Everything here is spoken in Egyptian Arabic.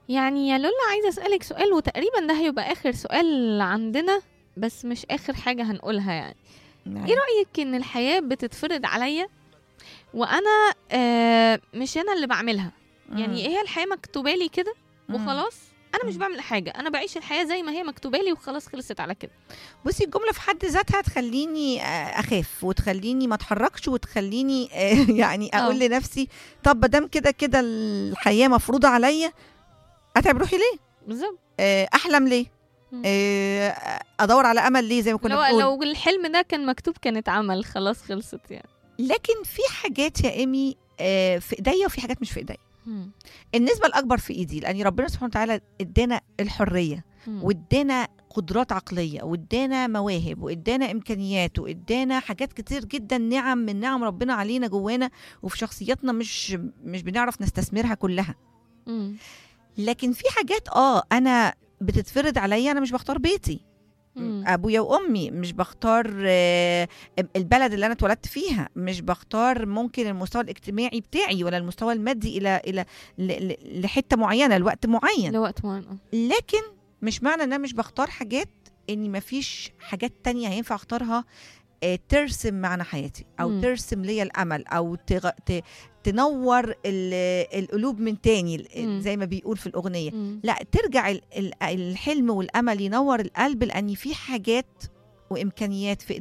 يعني يا لولا عايزة أسألك سؤال وتقريبا ده هيبقى آخر سؤال عندنا بس مش آخر حاجة هنقولها يعني ايه رأيك ان الحياة بتتفرض عليا وانا آه مش انا اللي بعملها يعني هي الحياة مكتوبة لي كده وخلاص انا مش مم. بعمل حاجة انا بعيش الحياة زي ما هي مكتوبة لي وخلاص خلصت على كده بصي الجمله في حد ذاتها تخليني آه، اخاف وتخليني ما اتحركش وتخليني آه، يعني اقول آه. لنفسي طب ما دام كده كده الحياه مفروضه عليا اتعب روحي ليه بالظبط آه، احلم ليه مم. آه، ادور على امل ليه زي ما كنا لو بنقول لو الحلم ده كان مكتوب كان اتعمل خلاص خلصت يعني لكن في حاجات يا ايمي آه، في ايديا وفي حاجات مش في ايديا مم. النسبه الاكبر في ايدي لان ربنا سبحانه وتعالى ادانا الحريه مم. وادانا قدرات عقليه وادانا مواهب وادانا امكانيات وادانا حاجات كتير جدا نعم من نعم ربنا علينا جوانا وفي شخصياتنا مش مش بنعرف نستثمرها كلها مم. لكن في حاجات اه انا بتتفرض عليا انا مش بختار بيتي مم. ابويا وامي مش بختار آه، البلد اللي انا اتولدت فيها مش بختار ممكن المستوى الاجتماعي بتاعي ولا المستوى المادي الى الى ل- ل- لحته معينه لوقت معين لوقت معين آه. لكن مش معنى ان انا مش بختار حاجات اني مفيش حاجات تانية هينفع اختارها آه، ترسم معنى حياتي او مم. ترسم لي الامل او تغ... ت... تنور ال- القلوب من تاني مم. زي ما بيقول في الاغنيه مم. لا ترجع ال- ال- الحلم والامل ينور القلب لان في حاجات وامكانيات في